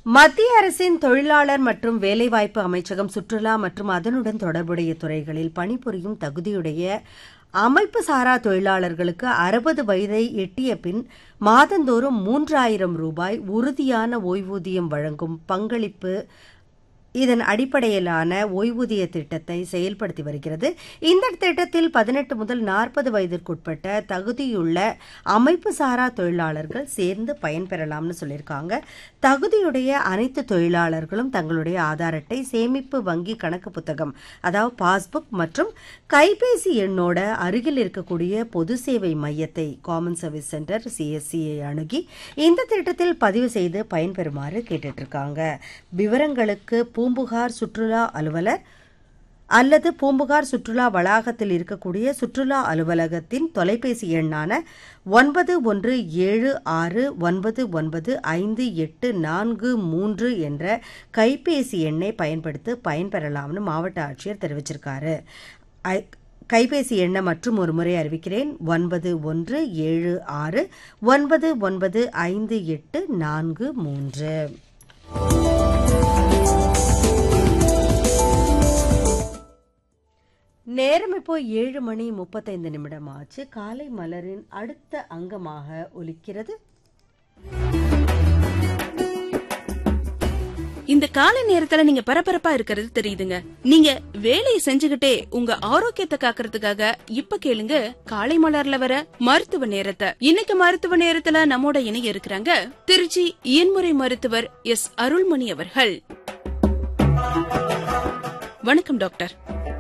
மத்திய அரசின் தொழிலாளர் மற்றும் வேலைவாய்ப்பு அமைச்சகம் சுற்றுலா மற்றும் அதனுடன் தொடர்புடைய துறைகளில் பணிபுரியும் தகுதியுடைய அமைப்பு சாரா தொழிலாளர்களுக்கு அறுபது வயதை எட்டிய பின் மாதந்தோறும் மூன்றாயிரம் ரூபாய் உறுதியான ஓய்வூதியம் வழங்கும் பங்களிப்பு இதன் அடிப்படையிலான ஓய்வூதிய திட்டத்தை செயல்படுத்தி வருகிறது இந்த திட்டத்தில் பதினெட்டு முதல் நாற்பது வயதிற்குட்பட்ட தகுதியுள்ள அமைப்பு சாரா தொழிலாளர்கள் சேர்ந்து பயன்பெறலாம்னு சொல்லியிருக்காங்க தகுதியுடைய அனைத்து தொழிலாளர்களும் தங்களுடைய ஆதார் அட்டை சேமிப்பு வங்கி கணக்கு புத்தகம் அதாவது பாஸ்புக் மற்றும் கைபேசி எண்ணோட அருகில் இருக்கக்கூடிய பொது சேவை மையத்தை காமன் சர்வீஸ் சென்டர் சிஎஸ்சியை அணுகி இந்த திட்டத்தில் பதிவு செய்து பயன்பெறுமாறு கேட்டுட்டு இருக்காங்க விவரங்களுக்கு பூம்புகார் சுற்றுலா அலுவலர் அல்லது பூம்புகார் சுற்றுலா வளாகத்தில் இருக்கக்கூடிய சுற்றுலா அலுவலகத்தின் தொலைபேசி எண்ணான ஒன்பது ஒன்று ஏழு ஆறு ஒன்பது ஒன்பது ஐந்து எட்டு நான்கு மூன்று என்ற கைபேசி எண்ணை பயன்படுத்தி பயன்பெறலாம்னு மாவட்ட ஆட்சியர் தெரிவிச்சிருக்காரு ஐ- கைபேசி எண்ணை மற்றும் ஒரு முறை அறிவிக்கிறேன் ஒன்பது ஒன்று ஏழு ஆறு ஒன்பது ஒன்பது ஐந்து எட்டு நான்கு மூன்று நேரம் இப்போ ஏழு மணி முப்பத்தைந்து நிமிடம் ஆச்சு காலை மலரின் அடுத்த அங்கமாக ஒலிக்கிறது இந்த காலை நேரத்துல நீங்க பரபரப்பா இருக்கிறது தெரியுதுங்க நீங்க வேலையை செஞ்சுகிட்டே உங்க ஆரோக்கியத்தை காக்கறதுக்காக இப்ப கேளுங்க காலை மலர்ல வர மருத்துவ நேரத்தை இன்னைக்கு மருத்துவ நேரத்துல நம்மோட இணைய இருக்கிறாங்க திருச்சி இயன்முறை மருத்துவர் எஸ் அருள்மணி அவர்கள் வணக்கம் டாக்டர்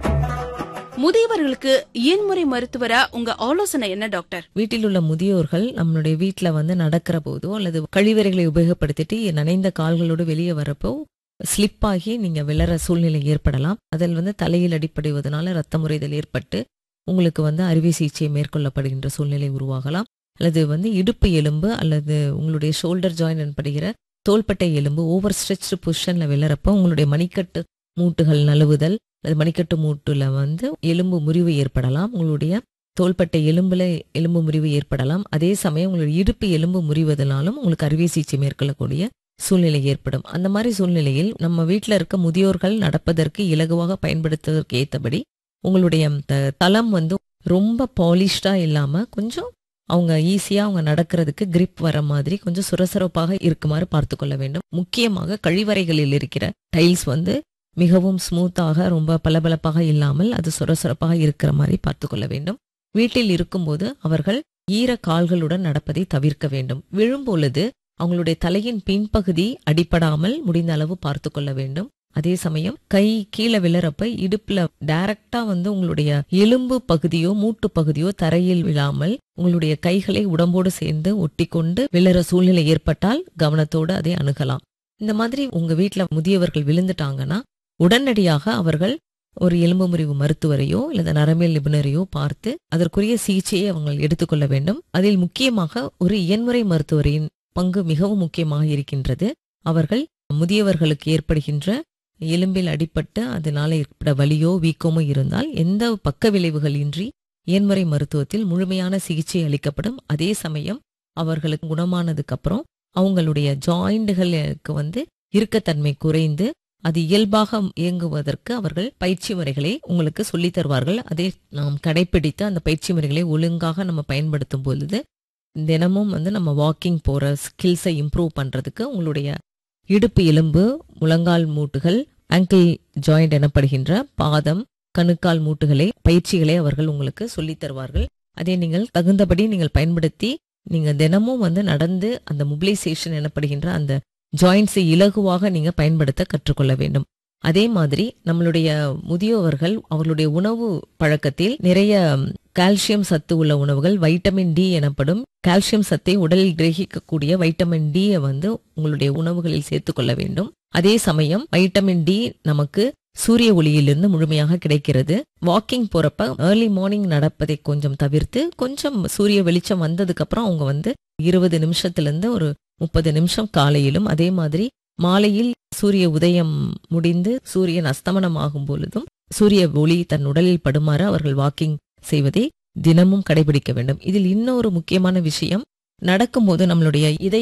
முதியவர்களுக்கு இயன்முறை மருத்துவரா உங்க ஆலோசனை என்ன டாக்டர் வீட்டில் உள்ள முதியோர்கள் நம்மளுடைய வீட்ல வந்து நடக்கிற போதோ அல்லது கழிவறைகளை உபயோகப்படுத்திட்டு நனைந்த கால்களோடு வெளியே வரப்போ ஸ்லிப் ஆகி நீங்க விழற சூழ்நிலை ஏற்படலாம் அதில் வந்து தலையில் அடிப்படைவதனால ரத்த முறைதல் ஏற்பட்டு உங்களுக்கு வந்து அறுவை சிகிச்சை மேற்கொள்ளப்படுகின்ற சூழ்நிலை உருவாகலாம் அல்லது வந்து இடுப்பு எலும்பு அல்லது உங்களுடைய ஷோல்டர் ஜாயின் எனப்படுகிற தோள்பட்டை எலும்பு ஓவர் ஸ்ட்ரெச்டு பொசிஷன்ல விழறப்போ உங்களுடைய மணிக்கட்டு மூட்டுகள் நழுவுதல் அல்லது மணிக்கட்டு மூட்டுல வந்து எலும்பு முறிவு ஏற்படலாம் உங்களுடைய தோள்பட்டை எலும்புல எலும்பு முறிவு ஏற்படலாம் அதே சமயம் உங்களுடைய இடுப்பு எலும்பு முறிவதனாலும் உங்களுக்கு அறுவை சிகிச்சை மேற்கொள்ளக்கூடிய சூழ்நிலை ஏற்படும் அந்த மாதிரி சூழ்நிலையில் நம்ம வீட்ல இருக்க முதியோர்கள் நடப்பதற்கு இலகுவாக பயன்படுத்துவதற்கு ஏத்தபடி உங்களுடைய த- தளம் வந்து ரொம்ப பாலிஷ்டா இல்லாம கொஞ்சம் அவங்க ஈஸியா அவங்க நடக்கிறதுக்கு கிரிப் வர மாதிரி கொஞ்சம் சுரசுரப்பாக இருக்குமாறு பார்த்து கொள்ள வேண்டும் முக்கியமாக கழிவறைகளில் இருக்கிற டைல்ஸ் வந்து மிகவும் ஸ்மூத்தாக ரொம்ப பளபளப்பாக இல்லாமல் அது சுரசுரப்பாக இருக்கிற மாதிரி பார்த்து கொள்ள வேண்டும் வீட்டில் இருக்கும்போது அவர்கள் ஈர கால்களுடன் நடப்பதை தவிர்க்க வேண்டும் விழும்பொழுது அவங்களுடைய தலையின் பின்பகுதி அடிபடாமல் முடிந்த அளவு பார்த்து கொள்ள வேண்டும் அதே சமயம் கை கீழே விழறப்ப இடுப்புல டைரக்டா வந்து உங்களுடைய எலும்பு பகுதியோ மூட்டு பகுதியோ தரையில் விழாமல் உங்களுடைய கைகளை உடம்போடு சேர்ந்து ஒட்டிக்கொண்டு விழற சூழ்நிலை ஏற்பட்டால் கவனத்தோடு அதை அணுகலாம் இந்த மாதிரி உங்க வீட்ல முதியவர்கள் விழுந்துட்டாங்கன்னா உடனடியாக அவர்கள் ஒரு எலும்பு முறிவு மருத்துவரையோ அல்லது நரம்பியல் நிபுணரையோ பார்த்து அதற்குரிய சிகிச்சையை அவங்க எடுத்துக்கொள்ள வேண்டும் அதில் முக்கியமாக ஒரு இயன்முறை மருத்துவரின் பங்கு மிகவும் முக்கியமாக இருக்கின்றது அவர்கள் முதியவர்களுக்கு ஏற்படுகின்ற எலும்பில் அடிபட்டு அதனால ஏற்பட வலியோ வீக்கமோ இருந்தால் எந்த பக்க விளைவுகள் இன்றி இயன்முறை மருத்துவத்தில் முழுமையான சிகிச்சை அளிக்கப்படும் அதே சமயம் அவர்களுக்கு குணமானதுக்கு அப்புறம் அவங்களுடைய ஜாயிண்டுகளுக்கு வந்து இறுக்கத்தன்மை குறைந்து அது இயல்பாக இயங்குவதற்கு அவர்கள் பயிற்சி முறைகளை உங்களுக்கு சொல்லித் தருவார்கள் அதை நாம் கடைபிடித்து அந்த பயிற்சி முறைகளை ஒழுங்காக நம்ம பயன்படுத்தும் பொழுது தினமும் வந்து நம்ம வாக்கிங் போற ஸ்கில்ஸை இம்ப்ரூவ் பண்றதுக்கு உங்களுடைய இடுப்பு எலும்பு முழங்கால் மூட்டுகள் ஆங்கிள் ஜாயிண்ட் எனப்படுகின்ற பாதம் கணுக்கால் மூட்டுகளை பயிற்சிகளை அவர்கள் உங்களுக்கு சொல்லித் தருவார்கள் அதை நீங்கள் தகுந்தபடி நீங்கள் பயன்படுத்தி நீங்க தினமும் வந்து நடந்து அந்த மொபிலைசேஷன் எனப்படுகின்ற அந்த ஜாயின்ஸை இலகுவாக நீங்க பயன்படுத்த கற்றுக்கொள்ள வேண்டும் அதே மாதிரி நம்மளுடைய முதியோர்கள் அவர்களுடைய உணவு பழக்கத்தில் நிறைய கால்சியம் சத்து உள்ள உணவுகள் வைட்டமின் டி எனப்படும் கால்சியம் சத்தை உடலில் கிரகிக்கக்கூடிய வைட்டமின் டி வந்து உங்களுடைய உணவுகளில் சேர்த்துக்கொள்ள வேண்டும் அதே சமயம் வைட்டமின் டி நமக்கு சூரிய ஒளியிலிருந்து முழுமையாக கிடைக்கிறது வாக்கிங் போறப்ப ஏர்லி மார்னிங் நடப்பதை கொஞ்சம் தவிர்த்து கொஞ்சம் சூரிய வெளிச்சம் வந்ததுக்கு அப்புறம் அவங்க வந்து இருபது நிமிஷத்துல இருந்து ஒரு முப்பது நிமிஷம் காலையிலும் அதே மாதிரி மாலையில் சூரிய உதயம் முடிந்து சூரியன் அஸ்தமனம் ஆகும் பொழுதும் சூரிய ஒளி தன் உடலில் படுமாறு அவர்கள் வாக்கிங் செய்வதை தினமும் கடைபிடிக்க வேண்டும் இதில் இன்னொரு முக்கியமான விஷயம் நடக்கும்போது நம்மளுடைய இதய